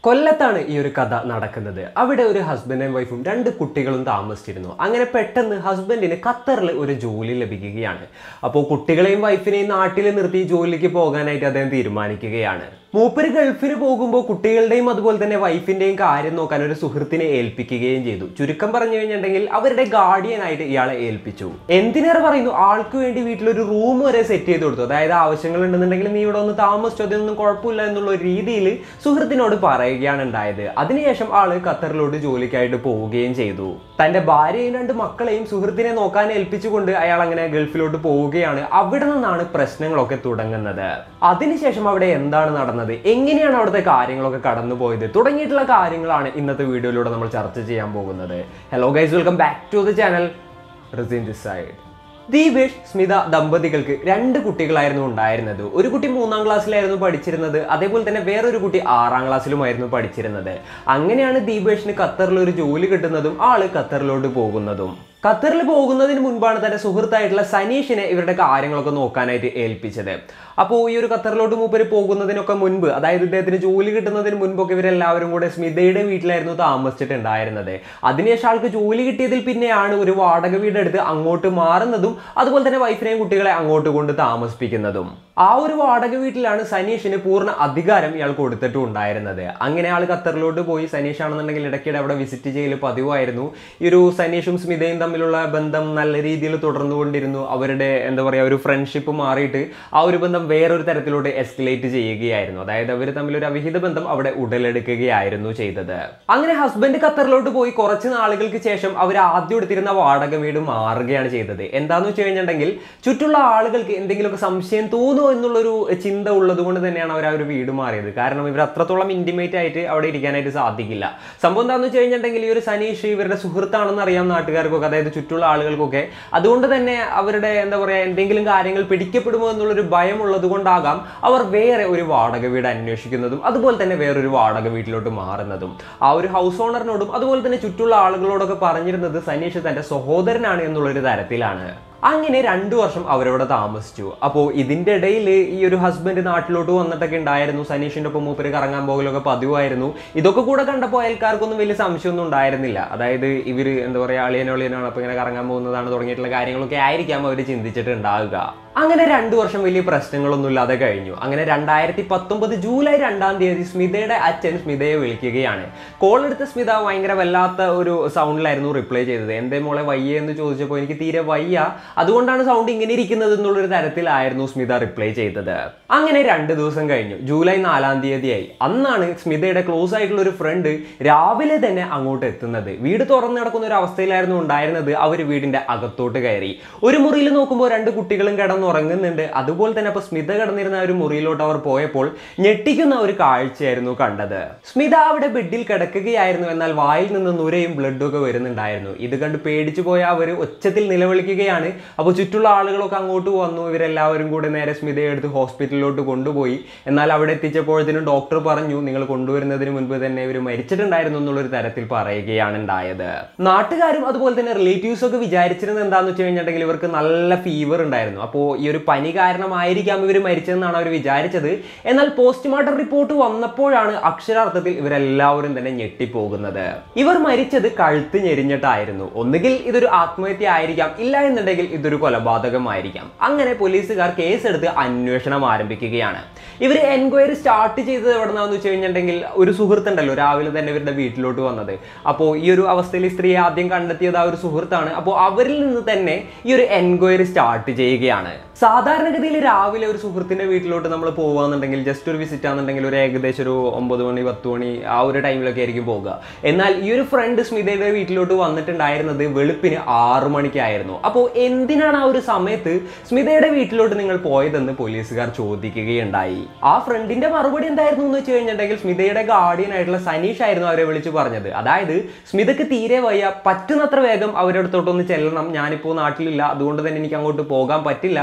കൊല്ലത്താണ് ഈ ഒരു കഥ നടക്കുന്നത് അവിടെ ഒരു ഹസ്ബൻഡ് ആൻഡ് വൈഫും രണ്ട് കുട്ടികളും താമസിച്ചിരുന്നു അങ്ങനെ പെട്ടെന്ന് ഹസ്ബൻഡിന് ഖത്തറിൽ ഒരു ജോലി ലഭിക്കുകയാണ് അപ്പോൾ കുട്ടികളെയും വൈഫിനെയും നാട്ടിൽ നിർത്തി ജോലിക്ക് പോകാനായിട്ട് അദ്ദേഹം തീരുമാനിക്കുകയാണ് മൂപ്പര് ഗൾഫിന് പോകുമ്പോൾ കുട്ടികളുടെയും അതുപോലെ തന്നെ വൈഫിന്റെയും കാര്യം നോക്കാൻ ഒരു സുഹൃത്തിനെ ഏൽപ്പിക്കുകയും ചെയ്തു ചുരുക്കം പറഞ്ഞു കഴിഞ്ഞിട്ടുണ്ടെങ്കിൽ അവരുടെ ഗാർഡിയനായിട്ട് ഇയാളെ ഏൽപ്പിച്ചു എന്തിനേറെ പറയുന്നു ആൾക്ക് വേണ്ടി വീട്ടിലൊരു റൂം വരെ സെറ്റ് ചെയ്ത് കൊടുത്തു അതായത് ആവശ്യങ്ങൾ ഉണ്ടെന്നുണ്ടെങ്കിൽ നീ ഇവിടെ ഒന്ന് താമസിച്ചു അതൊന്നും കുഴപ്പമില്ല എന്നുള്ള ഒരു രീതിയിൽ സുഹൃത്തിനോട് പറയുകയാണ് ഉണ്ടായത് അതിനുശേഷം ആള് ഖത്തറിലോട്ട് ജോലിക്കായിട്ട് പോവുകയും ചെയ്തു തന്റെ ഭാര്യയും രണ്ട് മക്കളെയും സുഹൃത്തിനെ നോക്കാൻ ഏൽപ്പിച്ചുകൊണ്ട് അയാൾ അങ്ങനെ ഗൾഫിലോട്ട് പോവുകയാണ് അവിടെ നിന്നാണ് പ്രശ്നങ്ങളൊക്കെ തുടങ്ങുന്നത് അതിനുശേഷം അവിടെ എന്താണ് നടന്നത് എങ്ങനെയാണ് അവിടുത്തെ കാര്യങ്ങളൊക്കെ കടന്നുപോയത് തുടങ്ങിയിട്ടുള്ള കാര്യങ്ങളാണ് ഇന്നത്തെ വീഡിയോയിലൂടെ നമ്മൾ ചർച്ച ചെയ്യാൻ പോകുന്നത് hello guys welcome back to the channel റിസിൻ ദിസ് സൈഡ് ദീപേഷ് സ്മിത ദമ്പതികൾക്ക് രണ്ട് കുട്ടികളായിരുന്നു ഉണ്ടായിരുന്നത് ഒരു കുട്ടി മൂന്നാം ക്ലാസ്സിലായിരുന്നു പഠിച്ചിരുന്നത് അതേപോലെ തന്നെ വേറൊരു കുട്ടി ആറാം ക്ലാസ്സിലുമായിരുന്നു പഠിച്ചിരുന്നത് അങ്ങനെയാണ് ദീപേഷിന് ഖത്തറിൽ ഒരു ജോലി കിട്ടുന്നതും ആള് ഖത്തറിലോട്ട് പോകുന്നതും ഖത്തറിൽ പോകുന്നതിന് മുൻപാണ് തന്റെ സുഹൃത്തായിട്ടുള്ള സനീഷിനെ ഇവരുടെ കാര്യങ്ങളൊക്കെ നോക്കാനായിട്ട് ഏൽപ്പിച്ചത് അപ്പോൾ ഈ ഒരു ഖത്തറിലോട്ട് മൂപ്പര് പോകുന്നതിനൊക്കെ മുൻപ് അതായത് ഇദ്ദേഹത്തിന് ജോലി കിട്ടുന്നതിന് മുൻപൊക്കെ ഇവരെല്ലാവരും കൂടെ സ്മിതയുടെ വീട്ടിലായിരുന്നു താമസിച്ചിട്ടുണ്ടായിരുന്നത് അതിനുശേഷം ആൾക്ക് ജോലി കിട്ടിയതിൽ പിന്നെയാണ് ഒരു വാടക വീടെടുത്ത് അങ്ങോട്ട് മാറുന്നതും അതുപോലെ തന്നെ വൈഫിനെയും കുട്ടികളെ അങ്ങോട്ട് കൊണ്ട് താമസിപ്പിക്കുന്നതും ആ ഒരു വാടക വീട്ടിലാണ് സനീഷിന് പൂർണ്ണ അധികാരം ഇയാൾ കൊടുത്തിട്ടും ഉണ്ടായിരുന്നത് അങ്ങനെ ആൾ ഖത്തറിലോട്ട് പോയി സനീഷ് ആണെന്നുണ്ടെങ്കിൽ ഇടയ്ക്കിടെ അവിടെ വിസിറ്റ് ചെയ്യൽ പതിവായിരുന്നു ഈ ഒരു സനീഷും സ്മിതയും തമ്മിലുള്ള ബന്ധം നല്ല രീതിയിൽ തുടർന്നുകൊണ്ടിരുന്നു അവരുടെ എന്താ പറയുക ഒരു ഫ്രണ്ട്ഷിപ്പ് മാറിയിട്ട് ആ ഒരു ബന്ധം വേറൊരു തരത്തിലോട്ട് എസ്കലേറ്റ് ചെയ്യുകയായിരുന്നു അതായത് അവർ തമ്മിൽ ഒരു അവിഹിത ബന്ധം അവിടെ ഉടലെടുക്കുകയായിരുന്നു ചെയ്തത് അങ്ങനെ ഹസ്ബൻഡ് ഖത്തറിലോട്ട് പോയി കുറച്ച് നാളുകൾക്ക് ശേഷം അവർ ആദ്യം എടുത്തിരുന്ന വാടക വീട് മാറുകയാണ് ചെയ്തത് എന്താന്ന് വെച്ച് കഴിഞ്ഞിട്ടുണ്ടെങ്കിൽ ചുറ്റുള്ള ആളുകൾക്ക് എന്തെങ്കിലുമൊക്കെ സംശയം തോന്നുമോ എന്നുള്ളൊരു ചിന്ത ഉള്ളത് കൊണ്ട് തന്നെയാണ് അവർ ആ ഒരു വീട് മാറിയത് കാരണം ഇവർ അത്രത്തോളം ഇന്റിമേറ്റ് ആയിട്ട് അവിടെ ഇരിക്കാനായിട്ട് സാധിക്കില്ല സംഭവം എന്താണെന്ന് വെച്ച് കഴിഞ്ഞിട്ടുണ്ടെങ്കിൽ ഈ ഒരു സനീഷ് ഇവരുടെ സുഹൃത്താണെന്ന് അറിയാം നാട്ടുകാർക്കൊക്കെ അതായത് ചുറ്റുള്ള ആളുകൾക്കൊക്കെ അതുകൊണ്ട് തന്നെ അവരുടെ എന്താ പറയുക എന്തെങ്കിലും കാര്യങ്ങൾ പിടിക്കപ്പെടുമോ എന്നുള്ളൊരു ഭയം ഉള്ളത് കൊണ്ടാകാം അവർ വേറെ ഒരു വാടക വീട് അന്വേഷിക്കുന്നതും അതുപോലെ തന്നെ വേറൊരു വാടക വീട്ടിലോട്ട് മാറുന്നതും ആ ഒരു ഹൗസ് ഓണറിനോടും അതുപോലെ തന്നെ ചുറ്റുള്ള ആളുകളോടൊക്കെ പറഞ്ഞിരുന്നത് സനീഷ് തന്റെ സഹോദരനാണ് എന്നുള്ളൊരു തരത്തിലാണ് അങ്ങനെ രണ്ടു വർഷം അവരവിടെ താമസിച്ചു അപ്പോൾ ഇതിന്റെ ഇടയിൽ ഈ ഒരു ഹസ്ബൻഡ് നാട്ടിലോട്ട് വന്നിട്ടൊക്കെ ഉണ്ടായിരുന്നു സനീഷിന്റെ ഒപ്പം മൂപ്പര് കറങ്ങാൻ പോകലൊക്കെ പതിവായിരുന്നു ഇതൊക്കെ കൂടെ കണ്ടപ്പോൾ അയൽക്കാർക്കൊന്നും വലിയ സംശയമൊന്നും ഉണ്ടായിരുന്നില്ല അതായത് ഇവർ എന്താ പറയുക അളിയനോ അളിയനാണ് അപ്പോൾ ഇങ്ങനെ കറങ്ങാൻ പോകുന്നതാണ് തുടങ്ങിയിട്ടുള്ള കാര്യങ്ങളൊക്കെ ആയിരിക്കാം അവർ ചിന്തിച്ചിട്ടുണ്ടാവുക അങ്ങനെ രണ്ടു വർഷം വലിയ പ്രശ്നങ്ങളൊന്നും ഇല്ലാതെ കഴിഞ്ഞു അങ്ങനെ രണ്ടായിരത്തി പത്തൊമ്പത് ജൂലൈ രണ്ടാം തീയതി സ്മിതയുടെ അച്ഛൻ സ്മിതയെ വിളിക്കുകയാണ് കോൾ എടുത്ത സ്മിത ഭയങ്കര വല്ലാത്ത ഒരു സൗണ്ടിലായിരുന്നു റിപ്ലൈ ചെയ്തത് എന്തേ മോളെ വയ്യ എന്ന് ചോദിച്ചപ്പോൾ എനിക്ക് തീരെ വയ്യ അതുകൊണ്ടാണ് സൗണ്ട് ഇങ്ങനെ ഇരിക്കുന്നത് എന്നുള്ളൊരു തരത്തിലായിരുന്നു സ്മിത റിപ്ലൈ ചെയ്തത് അങ്ങനെ രണ്ട് ദിവസം കഴിഞ്ഞു ജൂലൈ നാലാം തീയതിയായി അന്നാണ് സ്മിതയുടെ ക്ലോസ് ആയിട്ടുള്ള ഒരു ഫ്രണ്ട് രാവിലെ തന്നെ അങ്ങോട്ട് എത്തുന്നത് വീട് തുറന്നു നടക്കുന്ന ഒരു അവസ്ഥയിലായിരുന്നു ഉണ്ടായിരുന്നത് അവർ വീടിന്റെ അകത്തോട്ട് കയറി ഒരു മുറിയിൽ നോക്കുമ്പോൾ രണ്ട് കുട്ടികളും കിടന്നുറങ്ങുന്നുണ്ട് അതുപോലെ തന്നെ അപ്പൊ സ്മിത കിടന്നിരുന്ന ആ ഒരു മുറിയിലോട്ട് അവർ പോയപ്പോൾ ഞെട്ടിക്കുന്ന ഒരു കാഴ്ചയായിരുന്നു കണ്ടത് സ്മിത അവിടെ ബെഡിൽ കിടക്കുകയായിരുന്നു എന്നാൽ വായിൽ നിന്ന് നുരയും ബ്ലഡും ഒക്കെ വരുന്നുണ്ടായിരുന്നു ഇത് കണ്ട് പേടിച്ചു പോയ അവർ ഒച്ചത്തിൽ നിലവിളിക്കുകയാണ് അപ്പോൾ ചുറ്റുള്ള ആളുകളൊക്കെ അങ്ങോട്ട് വന്നു ഇവരെല്ലാവരും കൂടെ നേരെ സ്മിതയെ എടുത്ത് ഹോസ്പിറ്റലിലോട്ട് കൊണ്ടുപോയി എന്നാൽ അവിടെ എത്തിച്ചപ്പോഴത്തേനും ഡോക്ടർ പറഞ്ഞു നിങ്ങൾ കൊണ്ടുവരുന്നതിന് മുൻപ് തന്നെ ഇവർ മരിച്ചിട്ടുണ്ടായിരുന്നു എന്നുള്ളൊരു തരത്തിൽ പറയുകയാണ് ഉണ്ടായത് നാട്ടുകാരും അതുപോലെ തന്നെ റിലേറ്റീവ്സ് ഒക്കെ വിചാരിച്ചിരുന്നത് എന്താണെന്ന് വെച്ച് കഴിഞ്ഞിട്ടുണ്ടെങ്കിൽ ഇവർക്ക് നല്ല ഫീവർ ഉണ്ടായിരുന്നു അപ്പോൾ ഈ ഒരു പനി കാരണമായിരിക്കാം ഇവർ മരിച്ചതെന്നാണ് അവർ വിചാരിച്ചത് എന്നാൽ പോസ്റ്റ്മോർട്ടം റിപ്പോർട്ട് വന്നപ്പോഴാണ് അക്ഷരാർത്ഥത്തിൽ ഇവരെല്ലാവരും തന്നെ ഞെട്ടിപ്പോകുന്നത് ഇവർ മരിച്ചത് കഴുത്ത് ഞെരിഞ്ഞിട്ടായിരുന്നു ഒന്നുകിൽ ഇതൊരു ആത്മഹത്യ ആയിരിക്കാം ഇല്ല എന്നുണ്ടെങ്കിൽ ഇതൊരു കൊലപാതകമായിരിക്കാം അങ്ങനെ പോലീസുകാർ കേസെടുത്ത് അന്വേഷണം ആരംഭിക്കുകയാണ് ഇവർ എൻക്വയറി സ്റ്റാർട്ട് ചെയ്തത് എവിടെ നിന്നാന്ന് വെച്ച് കഴിഞ്ഞിട്ടുണ്ടെങ്കിൽ ഒരു സുഹൃത്തുണ്ടല്ലോ രാവിലെ തന്നെ ഇവരുടെ വീട്ടിലോട്ട് വന്നത് അപ്പോൾ ഈ ഒരു അവസ്ഥയിൽ ഈ സ്ത്രീയെ ആദ്യം കണ്ടെത്തിയത് ആ ഒരു സുഹൃത്താണ് അപ്പോൾ അവരിൽ നിന്ന് തന്നെ ഈ ഒരു എൻക്വയറി സ്റ്റാർട്ട് ചെയ്യുകയാണ് സാധാരണഗതിയിൽ രാവിലെ ഒരു സുഹൃത്തിന്റെ വീട്ടിലോട്ട് നമ്മൾ പോകുകയാണെന്നുണ്ടെങ്കിൽ ജസ്റ്റ് ഒരു വിസിറ്റ് ആണെന്നുണ്ടെങ്കിൽ ഒരു ഏകദേശം ഒരു ഒമ്പത് മണി പത്ത് മണി ആ ഒരു ടൈമിലൊക്കെ ആയിരിക്കും പോകുക എന്നാൽ ഈ ഒരു ഫ്രണ്ട് സ്മിതയുടെ വീട്ടിലോട്ട് വന്നിട്ടുണ്ടായിരുന്നത് വെളുപ്പിന് ആറു മണിക്കായിരുന്നു അപ്പോൾ എന്തിനാണ് ആ ഒരു സമയത്ത് സ്മിതയുടെ വീട്ടിലോട്ട് നിങ്ങൾ പോയതെന്ന് പോലീസുകാർ ചോദിക്കുകയുണ്ടായി ആ ഫ്രണ്ടിന്റെ മറുപടി എന്തായിരുന്നു എന്ന് വെച്ച് കഴിഞ്ഞിട്ടുണ്ടെങ്കിൽ സ്മിതയുടെ ഗാർഡിയൻ ആയിട്ടുള്ള സനീഷ് ആയിരുന്നു അവരെ വിളിച്ച് പറഞ്ഞത് അതായത് സ്മിതക്ക് തീരെ വയ്യ പറ്റുന്നത്ര വേഗം അവരുടെ അടുത്തോട്ടൊന്ന് ചെല്ലണം ഞാനിപ്പോൾ നാട്ടിലില്ല അതുകൊണ്ട് തന്നെ എനിക്ക് അങ്ങോട്ട് പോകാൻ പറ്റില്ല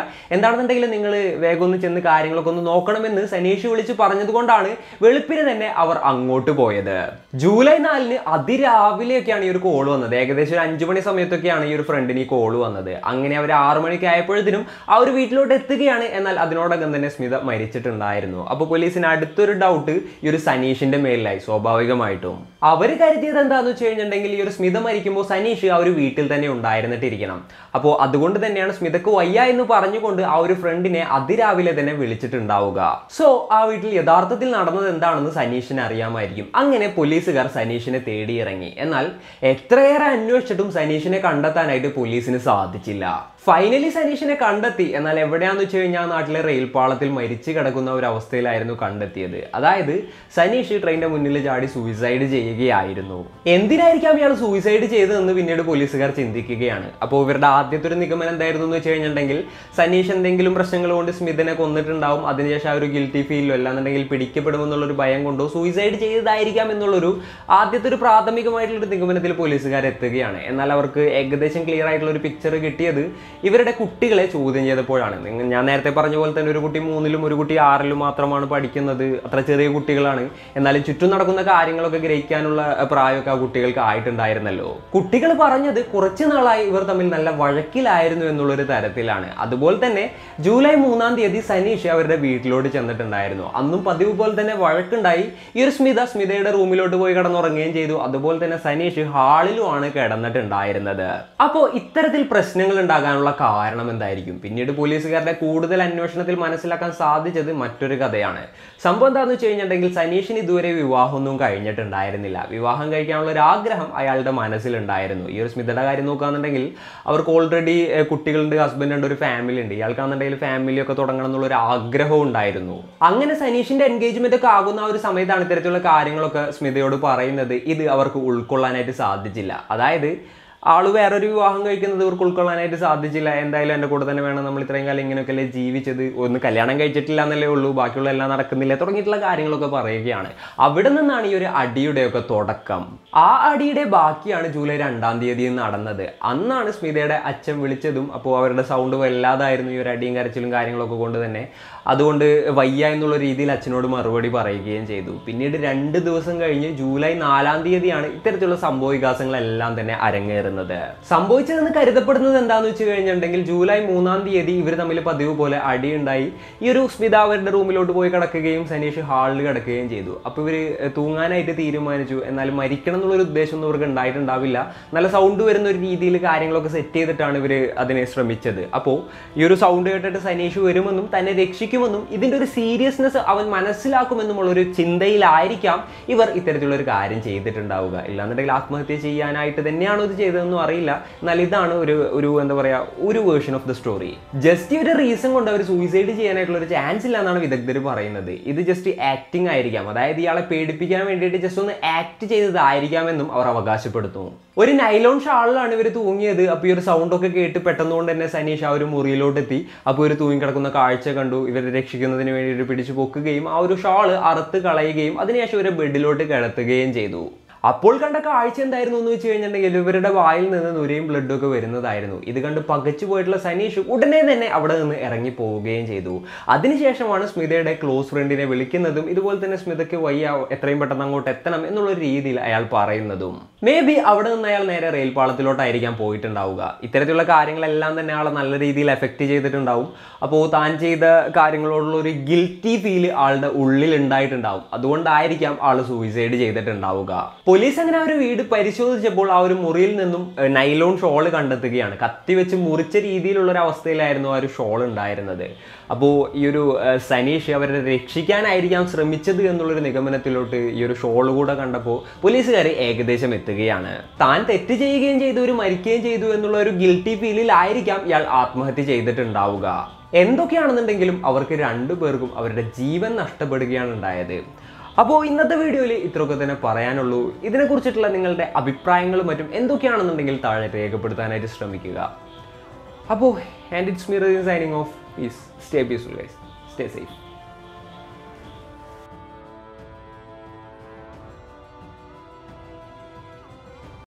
എന്താണെന്നുണ്ടെങ്കിൽ നിങ്ങൾ വേഗം ഒന്ന് ചെന്ന് കാര്യങ്ങളൊക്കെ ഒന്ന് നോക്കണമെന്ന് സനീഷ് വിളിച്ച് പറഞ്ഞതുകൊണ്ടാണ് വെളുപ്പിന് തന്നെ അവർ അങ്ങോട്ട് പോയത് ജൂലൈ നാലിന് അതിരാവിലെയൊക്കെയാണ് ഈ ഒരു കോൾ വന്നത് ഏകദേശം ഒരു അഞ്ചു മണി സമയത്തൊക്കെയാണ് ഈ ഒരു ഫ്രണ്ടിന് ഈ കോൾ വന്നത് അങ്ങനെ അവർ ആറു മണിക്ക് ആയപ്പോഴത്തേനും ആ ഒരു വീട്ടിലോട്ട് എത്തുകയാണ് എന്നാൽ അതിനോടകം തന്നെ സ്മിത മരിച്ചിട്ടുണ്ടായിരുന്നു അപ്പോൾ പോലീസിന് അടുത്തൊരു ഡൗട്ട് ഈ ഒരു സനീഷിന്റെ മേലിലായി സ്വാഭാവികമായിട്ടും അവർ കരുതിയത് എന്താന്ന് വെച്ച് കഴിഞ്ഞിട്ടുണ്ടെങ്കിൽ ഈ ഒരു സ്മിത മരിക്കുമ്പോൾ സനീഷ് ആ ഒരു വീട്ടിൽ തന്നെ ഉണ്ടായിരുന്നിട്ടിരിക്കണം അപ്പോൾ അതുകൊണ്ട് തന്നെയാണ് സ്മിതക്ക് വയ്യ എന്ന് പറഞ്ഞുകൊണ്ട് ആ ഒരു ഫ്രണ്ടിനെ അതിരാവിലെ തന്നെ വിളിച്ചിട്ടുണ്ടാവുക സോ ആ വീട്ടിൽ യഥാർത്ഥത്തിൽ നടന്നത് എന്താണെന്ന് സനീഷിന് അറിയാമായിരിക്കും അങ്ങനെ പോലീസുകാർ സനീഷിനെ തേടിയിറങ്ങി എന്നാൽ എത്രയേറെ അന്വേഷിച്ചിട്ടും സനീഷിനെ കണ്ടെത്താനായിട്ട് പോലീസിന് സാധിച്ചില്ല ഫൈനലി സനീഷിനെ കണ്ടെത്തി എന്നാൽ എവിടെയാന്ന് വെച്ച് കഴിഞ്ഞാൽ നാട്ടിലെ റെയിൽ പാളത്തിൽ മരിച്ചു കിടക്കുന്ന ഒരു അവസ്ഥയിലായിരുന്നു കണ്ടെത്തിയത് അതായത് സനീഷ് ട്രെയിനിന്റെ മുന്നിൽ ചാടി സൂയിസൈഡ് ചെയ്യുകയായിരുന്നു എന്തിനായിരിക്കാം ഇയാൾ സൂയിസൈഡ് ചെയ്തതെന്ന് പിന്നീട് പോലീസുകാർ ചിന്തിക്കുകയാണ് അപ്പോൾ ഇവരുടെ ആദ്യത്തെ ഒരു നിഗമനം എന്തായിരുന്നു എന്ന് വെച്ച് കഴിഞ്ഞിട്ടുണ്ടെങ്കിൽ സനീഷ് എന്തെങ്കിലും പ്രശ്നങ്ങൾ കൊണ്ട് സ്മിതനെ കൊന്നിട്ടുണ്ടാവും അതിനുശേഷം ആ ഒരു ഗിൽറ്റി ഫീലിലോ അല്ലാന്നുണ്ടെങ്കിൽ പിടിക്കപ്പെടുമെന്നുള്ളൊരു ഭയം കൊണ്ടോ സൂയിസൈഡ് ചെയ്തതായിരിക്കാം എന്നുള്ളൊരു ആദ്യത്തെ ഒരു പ്രാഥമികമായിട്ടുള്ള ഒരു നിഗമനത്തിൽ പോലീസുകാർ എത്തുകയാണ് എന്നാൽ അവർക്ക് ഏകദേശം ക്ലിയർ ആയിട്ടുള്ള ഒരു പിക്ചർ കിട്ടിയത് ഇവരുടെ കുട്ടികളെ ചോദ്യം ചെയ്തപ്പോഴാണ് നിങ്ങൾ ഞാൻ നേരത്തെ പറഞ്ഞ പോലെ തന്നെ ഒരു കുട്ടി മൂന്നിലും ഒരു കുട്ടി ആറിലും മാത്രമാണ് പഠിക്കുന്നത് അത്ര ചെറിയ കുട്ടികളാണ് എന്നാലും ചുറ്റും നടക്കുന്ന കാര്യങ്ങളൊക്കെ ഗ്രഹിക്കാനുള്ള അഹ്, പ്രായമൊക്കെ ആ കുട്ടികൾക്ക് ആയിട്ടുണ്ടായിരുന്നല്ലോ കുട്ടികൾ പറഞ്ഞത് കുറച്ച് നാളായി ഇവർ തമ്മിൽ നല്ല വഴക്കിലായിരുന്നു എന്നുള്ളൊരു തരത്തിലാണ് അതുപോലെ തന്നെ ജൂലൈ മൂന്നാം തീയതി സനീഷ് അവരുടെ വീട്ടിലോട്ട് ചെന്നിട്ടുണ്ടായിരുന്നു അന്നും പതിവ് പോലെ തന്നെ വഴക്കുണ്ടായി ഈ ഒരു സ്മിത സ്മിതയുടെ റൂമിലോട്ട് പോയി കിടന്നുറങ്ങുകയും ചെയ്തു അതുപോലെ തന്നെ സനീഷ് ഹാളിലുമാണ് കിടന്നിട്ടുണ്ടായിരുന്നത് അപ്പോൾ ഇത്തരത്തിൽ പ്രശ്നങ്ങൾ ഉണ്ടാകാനുള്ള കാരണം എന്തായിരിക്കും പിന്നീട് പോലീസുകാരുടെ കൂടുതൽ അന്വേഷണത്തിൽ മനസ്സിലാക്കാൻ സാധിച്ചത് മറ്റൊരു കഥയാണ് സംഭവം എന്താണെന്ന് വെച്ച് കഴിഞ്ഞിട്ടുണ്ടെങ്കിൽ സനീഷിന് ഇതുവരെ വിവാഹമൊന്നും കഴിഞ്ഞിട്ടുണ്ടായിരുന്നില്ല വിവാഹം കഴിക്കാനുള്ള ഒരു ആഗ്രഹം അയാളുടെ മനസ്സിലുണ്ടായിരുന്നു ഈ ഒരു സ്മിതയുടെ കാര്യം നോക്കുകയാണെന്നുണ്ടെങ്കിൽ അവർക്ക് ഓൾറെഡി കുട്ടികളുണ്ട് ഹസ്ബൻഡ് ഉണ്ട് ഒരു ഫാമിലി ഉണ്ട് ഇയാൾക്കാണെന്നുണ്ടെങ്കിൽ ഫാമിലി ഒക്കെ തുടങ്ങണം എന്നുള്ള ഒരു ആഗ്രഹവും ഉണ്ടായിരുന്നു അങ്ങനെ സനീഷിന്റെ എൻഗേജ്മെന്റ് ഒക്കെ ആകുന്ന ആ ഒരു സമയത്താണ് ഇത്തരത്തിലുള്ള കാര്യങ്ങളൊക്കെ സ്മിതയോട് പറയുന്നത് ഇത് അവർക്ക് ഉൾക്കൊള്ളാനായിട്ട് സാധിച്ചില്ല അതായത് ആള് വേറൊരു വിവാഹം കഴിക്കുന്നത് ഇവർക്ക് ഉൾക്കൊള്ളാനായിട്ട് സാധിച്ചില്ല എന്തായാലും എൻ്റെ കൂടെ തന്നെ വേണം നമ്മൾ ഇത്രയും കാലം ഇങ്ങനെയൊക്കെയല്ലേ ജീവിച്ചത് ഒന്ന് കല്യാണം കഴിച്ചിട്ടില്ല എന്നല്ലേ ഉള്ളൂ ബാക്കിയുള്ള എല്ലാം നടക്കുന്നില്ല തുടങ്ങിയിട്ടുള്ള കാര്യങ്ങളൊക്കെ പറയുകയാണ് അവിടെ നിന്നാണ് ഈ ഒരു അടിയുടെയൊക്കെ തുടക്കം ആ അടിയുടെ ബാക്കിയാണ് ജൂലൈ രണ്ടാം തീയതി നടന്നത് അന്നാണ് സ്മിതയുടെ അച്ഛൻ വിളിച്ചതും അപ്പോൾ അവരുടെ സൗണ്ട് വല്ലാതായിരുന്നു ഈ ഒരു അടിയും കരച്ചിലും കാര്യങ്ങളൊക്കെ കൊണ്ട് തന്നെ അതുകൊണ്ട് വയ്യ എന്നുള്ള രീതിയിൽ അച്ഛനോട് മറുപടി പറയുകയും ചെയ്തു പിന്നീട് രണ്ട് ദിവസം കഴിഞ്ഞ് ജൂലൈ നാലാം തീയതിയാണ് ഇത്തരത്തിലുള്ള സംഭവ വികാസങ്ങളെല്ലാം തന്നെ അരങ്ങേറുന്നത് സംഭവിച്ചതെന്ന് കരുതപ്പെടുന്നത് എന്താണെന്ന് വെച്ച് കഴിഞ്ഞിട്ടുണ്ടെങ്കിൽ ജൂലൈ മൂന്നാം തീയതി ഇവർ തമ്മിൽ പതിവ് പോലെ അടിയുണ്ടായി ഈ ഒരു സ്മിത അവരുടെ റൂമിലോട്ട് പോയി കിടക്കുകയും സനീഷ് ഹാളിൽ കിടക്കുകയും ചെയ്തു അപ്പോൾ ഇവർ തൂങ്ങാനായിട്ട് തീരുമാനിച്ചു എന്നാൽ മരിക്കണം എന്നുള്ളൊരു ഉദ്ദേശമൊന്നും ഇവർക്ക് ഉണ്ടായിട്ടുണ്ടാവില്ല നല്ല സൗണ്ട് വരുന്ന ഒരു രീതിയിൽ കാര്യങ്ങളൊക്കെ സെറ്റ് ചെയ്തിട്ടാണ് ഇവർ അതിനെ ശ്രമിച്ചത് അപ്പോൾ ഈ ഒരു സൗണ്ട് കേട്ടിട്ട് സനീഷ് വരുമെന്നും തന്നെ രക്ഷിക്കുമെന്നും ഇതിൻ്റെ ഒരു സീരിയസ്നെസ് അവൻ മനസ്സിലാക്കുമെന്നുമുള്ള ഒരു ചിന്തയിലായിരിക്കാം ഇവർ ഇത്തരത്തിലുള്ള ഒരു കാര്യം ചെയ്തിട്ടുണ്ടാവുക ഇല്ലാന്നുണ്ടെങ്കിൽ ആത്മഹത്യ ചെയ്യാനായിട്ട് തന്നെയാണോ ഇത് ചെയ്തതെന്നും അറിയില്ല എന്നാൽ ഇതാണ് ഒരു ഒരു എന്താ പറയുക ഒരു version of the story just ഒരു റീസൺ കൊണ്ട് അവർ സൂയിസൈഡ് ചെയ്യാനായിട്ടുള്ള ഒരു ചാൻസ് ഇല്ല എന്നാണ് വിദഗ്ധർ പറയുന്നത് ഇത് ജസ്റ്റ് ആക്ടിങ് ആയിരിക്കാം അതായത് ഇയാളെ പേടിപ്പിക്കാൻ വേണ്ടിയിട്ട് ജസ്റ്റ് ഒന്ന് ആക്ട് ചെയ്തതായിരിക്കാമെന്നും അവർ അവകാശപ്പെടുത്തുന്നു ഒരു നൈലോൺ ഷാളിലാണ് ഇവർ തൂങ്ങിയത് അപ്പോൾ ഈ ഒരു സൗണ്ട് ഒക്കെ കേട്ട് പെട്ടെന്നുകൊണ്ട് തന്നെ സനീഷ് ആ ഒരു മുറിയിലോട്ട് എത്തി അപ്പോൾ ഒരു തൂങ്ങി കിടക്കുന്ന കാഴ്ച കണ്ടു ഇവരെ രക്ഷിക്കുന്നതിന് വേണ്ടിയിട്ട് പിടിച്ചു പൊക്കുകയും ആ ഒരു ഷാള് അറുത്ത് കളയുകയും അതിനുശേഷം ഇവരെ ബെഡിലോട്ട് കിടത്തുകയും ചെയ്തു അപ്പോൾ കണ്ട കാഴ്ച എന്തായിരുന്നു എന്ന് വെച്ച് കഴിഞ്ഞിട്ടുണ്ടെങ്കിൽ ഇവരുടെ വായിൽ നിന്ന് നുരയും ബ്ലഡും ഒക്കെ വരുന്നതായിരുന്നു ഇത് കണ്ട് പകച്ചു പോയിട്ടുള്ള സനീഷ് ഉടനെ തന്നെ അവിടെ നിന്ന് ഇറങ്ങി പോവുകയും ചെയ്തു അതിനുശേഷമാണ് സ്മിതയുടെ ക്ലോസ് ഫ്രണ്ടിനെ വിളിക്കുന്നതും ഇതുപോലെ തന്നെ സ്മിതയ്ക്ക് വയ്യ എത്രയും പെട്ടെന്ന് അങ്ങോട്ട് എത്തണം എന്നുള്ള രീതിയിൽ അയാൾ പറയുന്നതും മേ ബി അവിടെ നിന്ന് അയാൾ നേരെ റെയിൽ പാളത്തിലോട്ടായിരിക്കാം പോയിട്ടുണ്ടാവുക ഇത്തരത്തിലുള്ള കാര്യങ്ങളെല്ലാം തന്നെ ആളെ നല്ല രീതിയിൽ എഫക്റ്റ് ചെയ്തിട്ടുണ്ടാവും അപ്പോൾ താൻ ചെയ്ത കാര്യങ്ങളോടുള്ള ഒരു ഗിൽറ്റി ഫീൽ ആളുടെ ഉള്ളിൽ ഉണ്ടായിട്ടുണ്ടാവും അതുകൊണ്ടായിരിക്കാം ആൾ സൂയിസൈഡ് ചെയ്തിട്ടുണ്ടാവുക പോലീസ് അങ്ങനെ ആ ഒരു വീട് പരിശോധിച്ചപ്പോൾ ആ ഒരു മുറിയിൽ നിന്നും ഏഹ്, നൈലോൺ ഷോൾ കണ്ടെത്തുകയാണ് കത്തി വെച്ച് മുറിച്ച രീതിയിലുള്ള ഒരു അവസ്ഥയിലായിരുന്നു ആ ഒരു ഷോൾ ഉണ്ടായിരുന്നത് അപ്പോൾ ഈ ഒരു ഏഹ്, സനീഷ് അവരെ രക്ഷിക്കാനായിരിക്കാം ശ്രമിച്ചത് എന്നുള്ളൊരു നിഗമനത്തിലോട്ട് ഈ ഒരു ഷോൾ കൂടെ കണ്ടപ്പോൾ പോലീസുകാർ ഏകദേശം എത്തുകയാണ് താൻ തെറ്റ് ചെയ്യുകയും ചെയ്തു ഒരു മരിക്കുകയും ചെയ്തു എന്നുള്ള ഒരു ഗിൽറ്റി ഫീലിലായിരിക്കാം ഇയാൾ ആത്മഹത്യ ചെയ്തിട്ടുണ്ടാവുക എന്തൊക്കെയാണെന്നുണ്ടെങ്കിലും അവർക്ക് രണ്ടു പേർക്കും അവരുടെ ജീവൻ നഷ്ടപ്പെടുകയാണ് ഉണ്ടായത് അപ്പോൾ ഇന്നത്തെ വീഡിയോയിൽ ഇത്രയൊക്കെ തന്നെ പറയാനുള്ളൂ ഇതിനെക്കുറിച്ചിട്ടുള്ള നിങ്ങളുടെ അഭിപ്രായങ്ങളും മറ്റും എന്തൊക്കെയാണെന്നുണ്ടെങ്കിൽ താഴെ രേഖപ്പെടുത്താനായിട്ട് ശ്രമിക്കുക അപ്പോൾ and it's me signing off peace stay peaceful guys stay safe